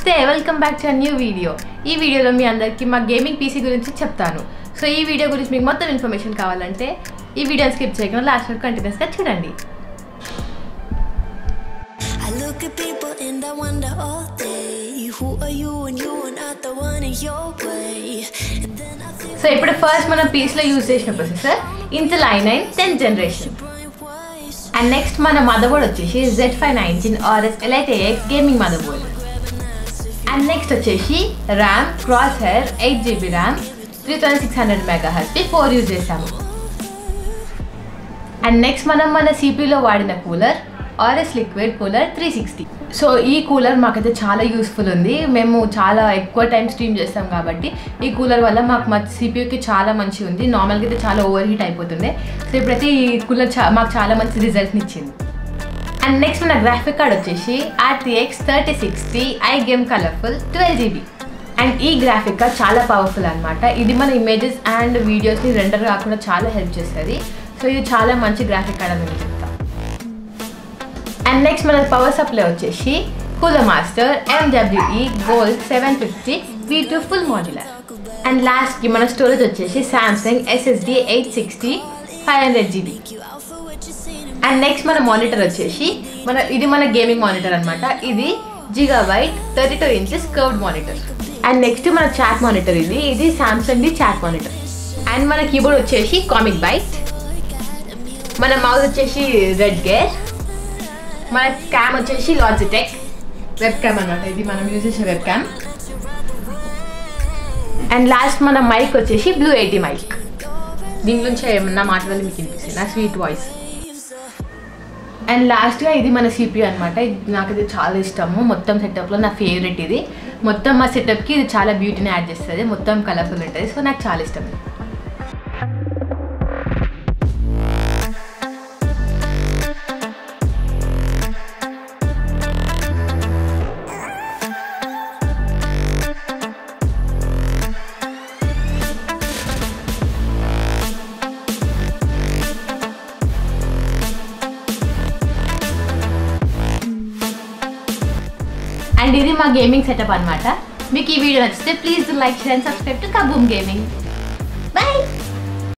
నమస్తే welcome back to a new video ఈ వీడియోలో మీ అందరికీ మా గేమింగ్ పీసీ గురించి చెప్తాను సో ఈ వీడియో గురించి మీకు మొత్తం ఇన్ఫర్మేషన్ కావాలంటే ఈ వీడియోని స్కిప్ చేయకుండా లాస్ట్ వరకు కంటిన్యూస్గా చూడండి I look at people and I wonder all day Who are you and you are not the one in your way And then I think so ఇప్పుడు ఫస్ట్ మనం పీస్లో యూజ్ చేసిన processor Intel i nine tenth generation brain waves and next మన motherboard వచ్చేసి Z five nineteen Aorus elite AX gaming motherboard and next వచ్చేసి RAM Corsair eight GB RAM three thousand six hundred mega HP four use చేసాము and next మనం మన సిపిలో వాడిన cooler Aorus liquid cooler three sixty so ఈ cooler మాకైతే చాలా useful ఉంది మేము చాలా ఎక్కువ టైం స్ట్రీమ్ చేస్తాం కాబట్టి ఈ కూలర్ వల్ల మాకు మా సిపియూకి చాలా మంచిగా ఉంది నార్మల్గా అయితే చాలా ఓవర్ హీట్ అయిపోతుండే సో ఇప్పుడైతే ఈ కూలర్ చా మాకు చాలా మంచి రిజల్ట్ని ఇచ్చింది అండ్ నెక్స్ట్ మన గ్రాఫిక్ కార్డ్ వచ్చేసి RTX thirty sixty iGame Colorful twelve GB and ఈ గ్రాఫిక్ కార్డ్ చాలా పవర్ఫుల్ అనమాట ఇది మన ఇమేజెస్ అండ్ వీడియోస్ని రెండర్ కాకుండా చాలా హెల్ప్ చేస్తుంది సో ఇది చాలా మంచి గ్రాఫిక్ కార్డ్ అని నేను చెప్తాను అండ్ నెక్స్ట్ మన పవర్ సప్లై వచ్చేసి Cooler Master MWE gold seven fifty V two full modular and లాస్ట్కి మన స్టోరేజ్ వచ్చేసి Samsung SSD eight sixty five hundred GB you out for what you seen and and next మన monitor వచ్చేసి మన ఇది మన gaming monitor అనమాట ఇది Gigabyte thirty two inches curved monitor and next మన చాట్ మానిటర్ ఇది ఇది Samsung the chat monitor and మన కీబోర్డ్ వచ్చేసి కామిక్ బైట్ మన మౌస్ వచ్చేసి రెడ్ గేర్ మన క్యామ్ వచ్చేసి లాజిటెక్ వెబ్ క్యామ్ అనమాట ఇది మనం యూజ్ చేసే వెబ్ క్యామ్ అండ్ లాస్ట్ మన మైక్ వచ్చేసి బ్లూ ఎయిటీ మైక్ దీని నుంచి ఏమన్నా మాట్లాడాలి మీకు వినిపిస్తుంది నా స్వీట్ వాయిస్ అండ్ లాస్ట్గా ఇది మన సిపియూ అనమాట ఇది నాకు ఇది చాలా ఇష్టము మొత్తం సెటప్లో నా ఫేవరెట్ ఇది మొత్తం మా సెటప్కి ఇది చాలా బ్యూటీని యాడ్ చేస్తుంది మొత్తం కలర్ఫుల్ ఉంటుంది సో నాకు చాలా ఇష్టం ఇది అండ్ ఇది మా గేమింగ్ సెటప్ అనమాట మీకు ఈ వీడియో నచ్చితే please like share and subscribe to Kaboom gaming